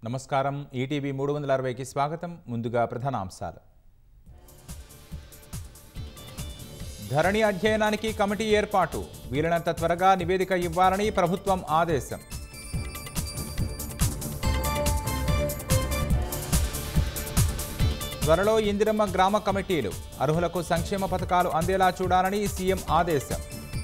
నమస్కారం ఈటీవీ మూడు వందల అరవైకి స్వాగతం ముందుగా ప్రధానాంశాలు ధరణి అధ్యయనానికి కమిటీ ఏర్పాటు వీలైనంత త్వరగా నివేదిక ఇవ్వాలని ప్రభుత్వం ఆదేశం త్వరలో ఇందిరమ్మ గ్రామ కమిటీలు అర్హులకు సంక్షేమ పథకాలు అందేలా చూడాలని సీఎం ఆదేశం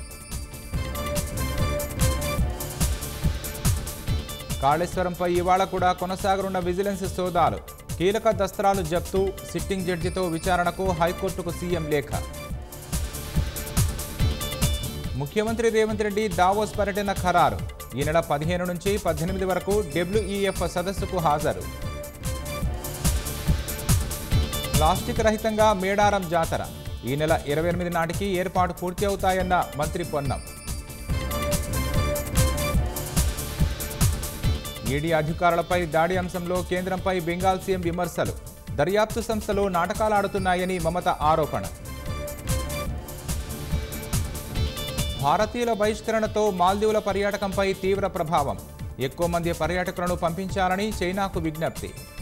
కాళేశ్వరంపై ఇవాళ కూడా కొనసాగనున్న విజిలెన్స్ సోదాలు కీలక దస్త్రాలు జప్తు సిట్టింగ్ జడ్జితో విచారణకు హైకోర్టుకు సీఎం లేఖ ముఖ్యమంత్రి రేవంత్ రెడ్డి దావోస్ పర్యటన ఖరారు ఈ నెల పదిహేను నుంచి పద్దెనిమిది వరకు డబ్ల్యూఈఎఫ్ సదస్సుకు హాజరు ప్లాస్టిక్ రహితంగా మేడారం జాతర ఈ నెల ఇరవై ఎనిమిది నాటికి ఏర్పాటు పూర్తి అవుతాయన్న మంత్రి పొన్నం ఈడీ అధికారులపై దాడి అంశంలో కేంద్రంపై బెంగాల్ సీఎం విమర్శలు దర్యాప్తు సంస్థలు నాటకాలు ఆడుతున్నాయని మమత ఆరోపణ భారతీయుల బహిష్కరణతో మాల్దీవుల పర్యాటకంపై తీవ్ర ప్రభావం ఎక్కువ మంది పర్యాటకులను పంపించాలని చైనాకు విజ్ఞప్తి